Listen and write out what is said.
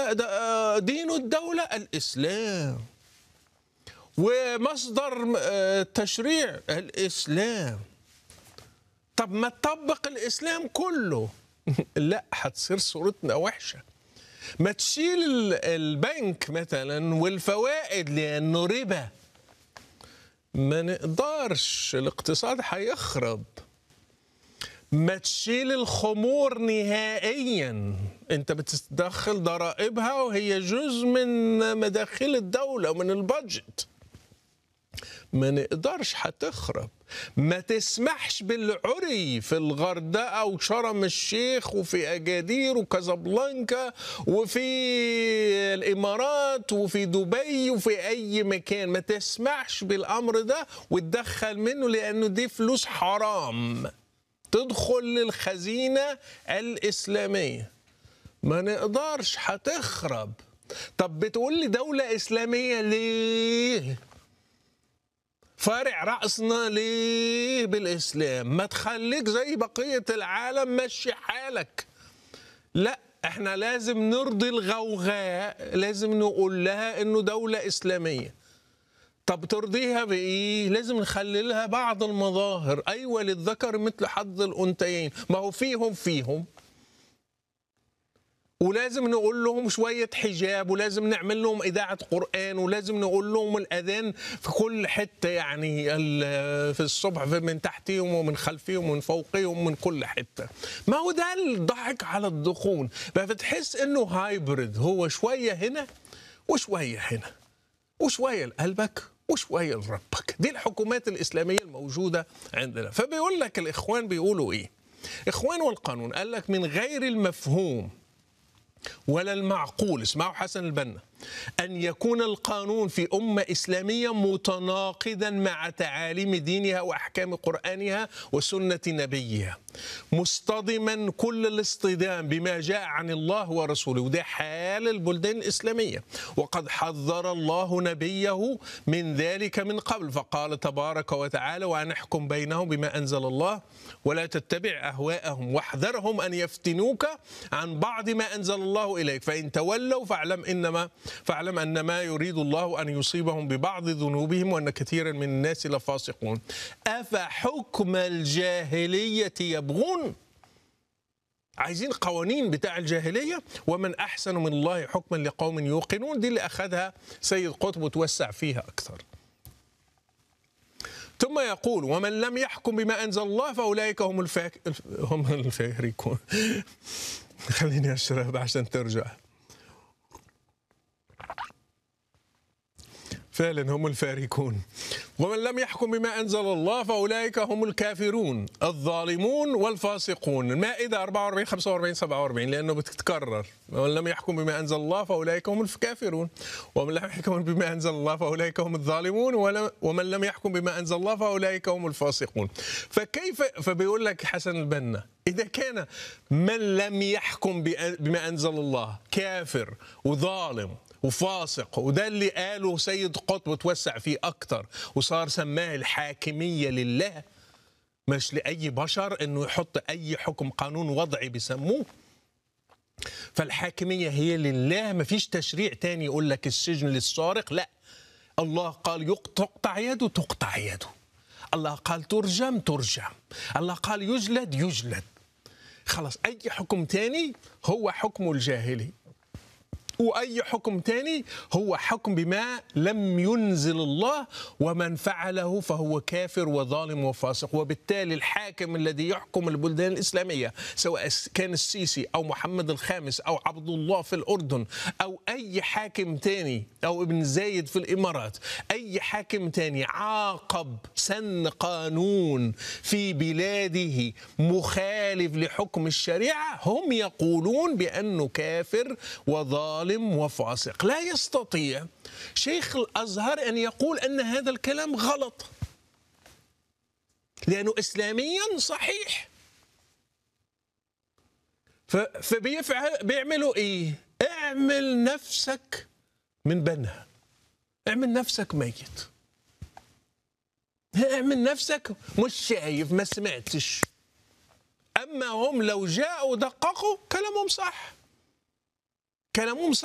د- دين الدولة الإسلام ومصدر آه، تشريع الإسلام طب ما تطبق الإسلام كله لا هتصير صورتنا وحشة ما تشيل ال- البنك مثلا والفوائد لأنه ربا ما نقدرش الاقتصاد هيخرب ما تشيل الخمور نهائيا انت بتتدخل ضرائبها وهي جزء من مداخيل الدولة ومن البادجت ما نقدرش هتخرب ما تسمحش بالعري في الغردقة وشرم الشيخ وفي أجادير وكازابلانكا وفي الإمارات وفي دبي وفي أي مكان ما تسمحش بالأمر ده وتدخل منه لأنه دي فلوس حرام تدخل للخزينة الإسلامية ما نقدرش هتخرب طب بتقول لي دولة إسلامية ليه؟ فارع رأسنا ليه بالإسلام؟ ما تخليك زي بقية العالم مشي حالك لا احنا لازم نرضي الغوغاء لازم نقول لها انه دولة إسلامية طب ترضيها بإيه؟ لازم نخلي لها بعض المظاهر أيوة للذكر مثل حظ الأنثيين ما هو فيهم فيهم ولازم نقول لهم شوية حجاب ولازم نعمل لهم إذاعة قرآن ولازم نقول لهم الأذان في كل حتة يعني ال- في الصبح في- من تحتهم ومن خلفهم ومن فوقهم ومن كل حتة ما هو ده الضحك على الدخون فبتحس إنه هايبرد هو شوية هنا وشوية هنا وشوية لقلبك وشوية لربك دي الحكومات الإسلامية الموجودة عندنا فبيقول لك الإخوان بيقولوا إيه إخوان والقانون قال لك من غير المفهوم ولا المعقول اسمعوا حسن البنا أن يكون القانون في أمة إسلامية متناقضا مع تعاليم دينها وأحكام قرآنها وسنة نبيها مصطدما كل الاصطدام بما جاء عن الله ورسوله وده حال البلدان الإسلامية وقد حذر الله نبيه من ذلك من قبل فقال تبارك وتعالى وأن احكم بينهم بما أنزل الله ولا تتبع أهواءهم واحذرهم أن يفتنوك عن بعض ما أنزل الله إليك فإن تولوا فاعلم إنما فاعلم أن ما يريد الله أن يصيبهم ببعض ذنوبهم وأن كثيرا من الناس لفاسقون أفحكم الجاهلية يبغون عايزين قوانين بتاع الجاهلية ومن أحسن من الله حكما لقوم يوقنون دي اللي أخذها سيد قطب وتوسع فيها أكثر ثم يقول ومن لم يحكم بما أنزل الله فأولئك هم الفاك... هم الفارقون خليني أشرب عشان ترجع فعلا هم الفارقون ومن لم يحكم بما أنزل الله فأولئك هم الكافرون الظالمون والفاسقون المائدة 44 45 47 لأنه بتتكرر ومن لم يحكم بما أنزل الله فأولئك هم الكافرون ومن لم يحكم بما أنزل الله فأولئك هم الظالمون ولم- ومن لم يحكم بما أنزل الله فأولئك هم الفاسقون فكيف فبيقول لك حسن البنا إذا كان من لم يحكم بأ- بما أنزل الله كافر وظالم وفاسق وده اللي قاله سيد قطب توسع فيه أكتر وصار سماه الحاكمية لله مش لأي بشر إنه يحط أي حكم قانون وضعي بيسموه فالحاكمية هي لله ما فيش تشريع تاني يقول لك السجن للسارق لا الله قال يق- تقطع يده تقطع يده الله قال ترجم ترجم الله قال يجلد يجلد خلاص أي حكم تاني هو حكم الجاهلي واي حكم تاني هو حكم بما لم ينزل الله ومن فعله فهو كافر وظالم وفاسق وبالتالي الحاكم الذي يحكم البلدان الاسلاميه سواء كان السيسي او محمد الخامس او عبد الله في الاردن او اي حاكم تاني او ابن زايد في الامارات اي حاكم تاني عاقب سن قانون في بلاده مخالف لحكم الشريعه هم يقولون بانه كافر وظالم وفاسق لا يستطيع شيخ الازهر ان يقول ان هذا الكلام غلط لانه اسلاميا صحيح ف- فبيفعل بيعملوا ايه اعمل نفسك من بنها اعمل نفسك ميت اعمل نفسك مش شايف ما سمعتش اما هم لو جاءوا دققوا كلامهم صح كلامهم صح